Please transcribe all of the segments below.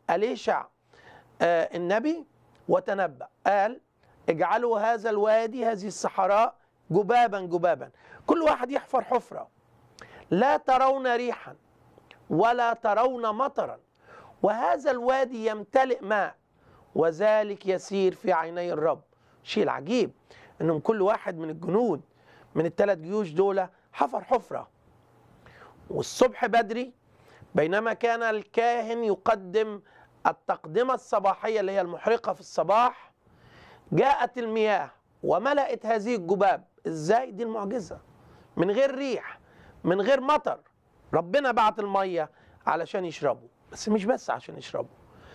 أليشع آه النبي وتنبأ قال اجعلوا هذا الوادي هذه الصحراء جبابا جبابا كل واحد يحفر حفرة لا ترون ريحا ولا ترون مطرا وهذا الوادي يمتلئ ماء وذلك يسير في عيني الرب شيء العجيب انهم كل واحد من الجنود من الثلاث جيوش دول حفر حفرة والصبح بدري بينما كان الكاهن يقدم التقدمة الصباحية اللي هي المحرقة في الصباح جاءت المياه وملأت هذه الجباب ازاي دي المعجزة من غير ريح من غير مطر ربنا بعت المية علشان يشربوا بس مش بس عشان يشربوا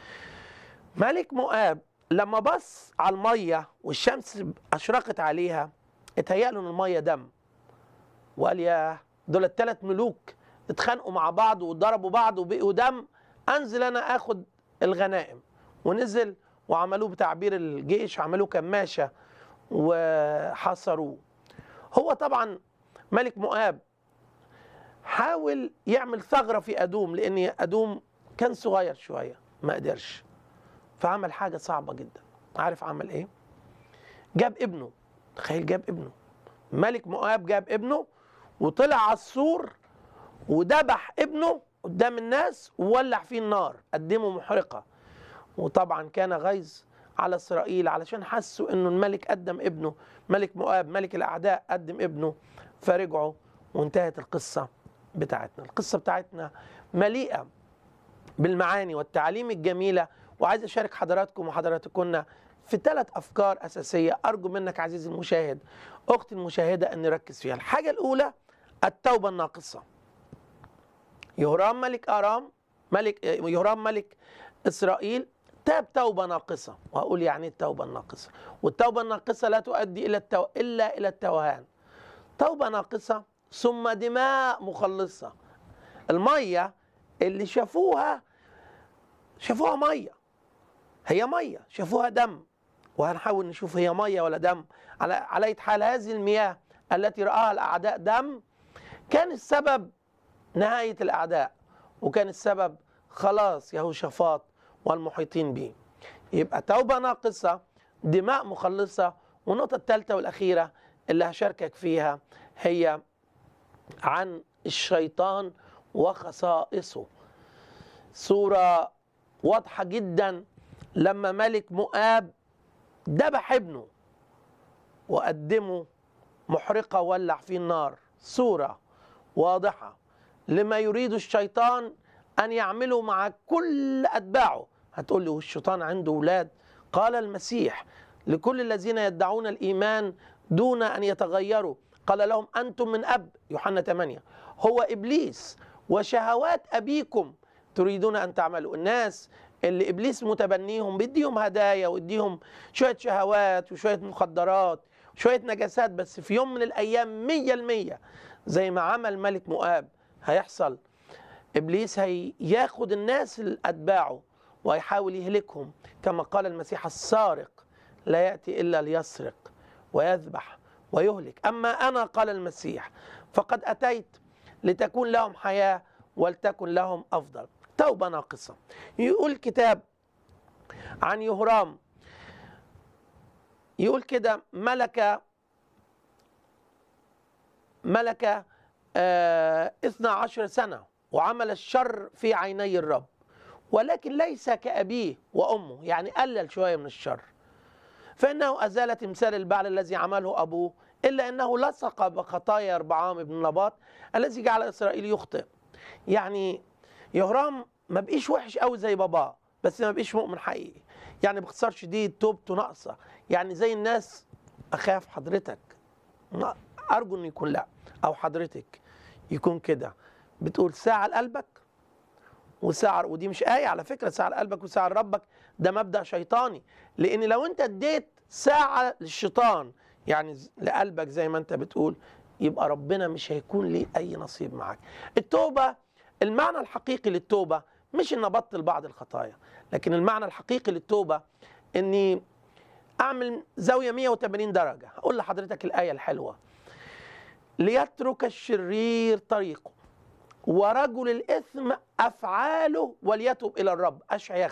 ملك مؤاب لما بص على المية والشمس أشرقت عليها اتهيأ له إن المية دم وقال يا دول الثلاث ملوك اتخانقوا مع بعض وضربوا بعض وبقوا دم أنزل أنا آخد الغنائم ونزل وعملوه بتعبير الجيش عملوه كماشة وحصروه هو طبعا ملك مؤاب حاول يعمل ثغرة في أدوم لأن أدوم كان صغير شوية ما قدرش فعمل حاجة صعبة جدا عارف عمل إيه؟ جاب ابنه تخيل جاب ابنه ملك مؤاب جاب ابنه وطلع على السور وذبح ابنه قدام الناس وولع فيه النار قدمه محرقة وطبعا كان غيظ على إسرائيل علشان حسوا إنه الملك قدم ابنه ملك مؤاب ملك الأعداء قدم ابنه فرجعوا وانتهت القصة بتاعتنا القصة بتاعتنا مليئة بالمعاني والتعاليم الجميلة وعايز أشارك حضراتكم وحضراتكن في ثلاث أفكار أساسية أرجو منك عزيزي المشاهد أختي المشاهدة أن نركز فيها الحاجة الأولى التوبة الناقصة يهرام ملك أرام ملك يهرام ملك إسرائيل تاب توبة ناقصة وهقول يعني التوبة الناقصة والتوبة الناقصة لا تؤدي إلى التو... إلا إلى التوهان توبة ناقصة ثم دماء مخلصة المية اللي شافوها شافوها مية هي مية شافوها دم وهنحاول نشوف هي مية ولا دم على على حال هذه المياه التي رآها الأعداء دم كان السبب نهاية الأعداء وكان السبب خلاص يهوشافاط والمحيطين به يبقى توبة ناقصة دماء مخلصة والنقطة الثالثة والأخيرة اللي هشاركك فيها هي عن الشيطان وخصائصه صورة واضحة جدا لما ملك مؤاب ذبح ابنه وقدمه محرقة ولع فيه النار صورة واضحة لما يريد الشيطان أن يعمله مع كل أتباعه هتقول له الشيطان عنده أولاد قال المسيح لكل الذين يدعون الإيمان دون أن يتغيروا قال لهم أنتم من أب يوحنا 8 هو إبليس وشهوات أبيكم تريدون أن تعملوا الناس اللي إبليس متبنيهم بيديهم هدايا ويديهم شوية شهوات وشوية مخدرات شوية نجاسات بس في يوم من الأيام مية المية زي ما عمل ملك مؤاب هيحصل إبليس هياخد الناس اللي أتباعه ويحاول يهلكهم كما قال المسيح السارق لا يأتي إلا ليسرق ويذبح ويهلك أما أنا قال المسيح فقد أتيت لتكون لهم حياة ولتكن لهم أفضل توبة ناقصة يقول الكتاب عن يهرام يقول كده ملك ملك آه 12 سنة وعمل الشر في عيني الرب ولكن ليس كأبيه وأمه يعني قلل شوية من الشر فإنه أزال تمثال البعل الذي عمله أبوه إلا أنه لصق بخطايا ربعام بن نباط الذي جعل إسرائيل يخطئ يعني يهرام ما بقيش وحش قوي زي باباه بس ما بقيش مؤمن حقيقي يعني باختصار شديد توبته ناقصة يعني زي الناس أخاف حضرتك أرجو أن يكون لا أو حضرتك يكون كده بتقول ساعة لقلبك وساعة ودي مش آية على فكرة ساعة لقلبك وساعة لربك ده مبدأ شيطاني لأن لو أنت اديت ساعة للشيطان يعني لقلبك زي ما أنت بتقول يبقى ربنا مش هيكون ليه أي نصيب معاك التوبة المعنى الحقيقي للتوبة مش إن أبطل بعض الخطايا لكن المعنى الحقيقي للتوبة إني أعمل زاوية 180 درجة هقول لحضرتك الآية الحلوة ليترك الشرير طريقه ورجل الإثم أفعاله وليتوب إلى الرب أشعيا